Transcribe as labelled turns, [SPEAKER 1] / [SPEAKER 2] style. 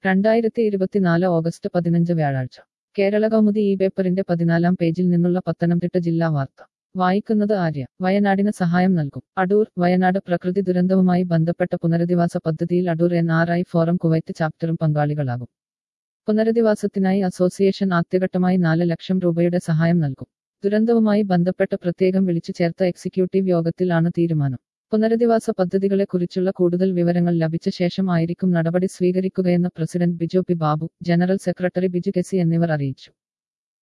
[SPEAKER 1] രണ്ടായിരത്തി ഇരുപത്തിനാല് ഓഗസ്റ്റ് പതിനഞ്ച് വ്യാഴാഴ്ച കേരള കൗമുദി ഈ പേപ്പറിന്റെ പതിനാലാം പേജിൽ നിന്നുള്ള പത്തനംതിട്ട ജില്ലാ വാർത്ത വായിക്കുന്നത് ആര്യ വയനാടിന് സഹായം നൽകും അടൂർ വയനാട് പ്രകൃതി ദുരന്തവുമായി ബന്ധപ്പെട്ട പുനരധിവാസ പദ്ധതിയിൽ Adoor N R I forum Kuwait ചാപ്റ്ററും പങ്കാളികളാകും പുനരധിവാസത്തിനായി അസോസിയേഷൻ ആദ്യഘട്ടമായി നാല് ലക്ഷം രൂപയുടെ സഹായം നൽകും ദുരന്തവുമായി ബന്ധപ്പെട്ട് പ്രത്യേകം വിളിച്ചു ചേർത്ത എക്സിക്യൂട്ടീവ് യോഗത്തിലാണ് തീരുമാനം പുനരധിവാസ പദ്ധതികളെക്കുറിച്ചുള്ള കൂടുതൽ വിവരങ്ങൾ ലഭിച്ച ശേഷം ആയിരിക്കും നടപടി സ്വീകരിക്കുകയെന്ന് president Biju P Babu general secretary Biju KC എന്നിവർ അറിയിച്ചു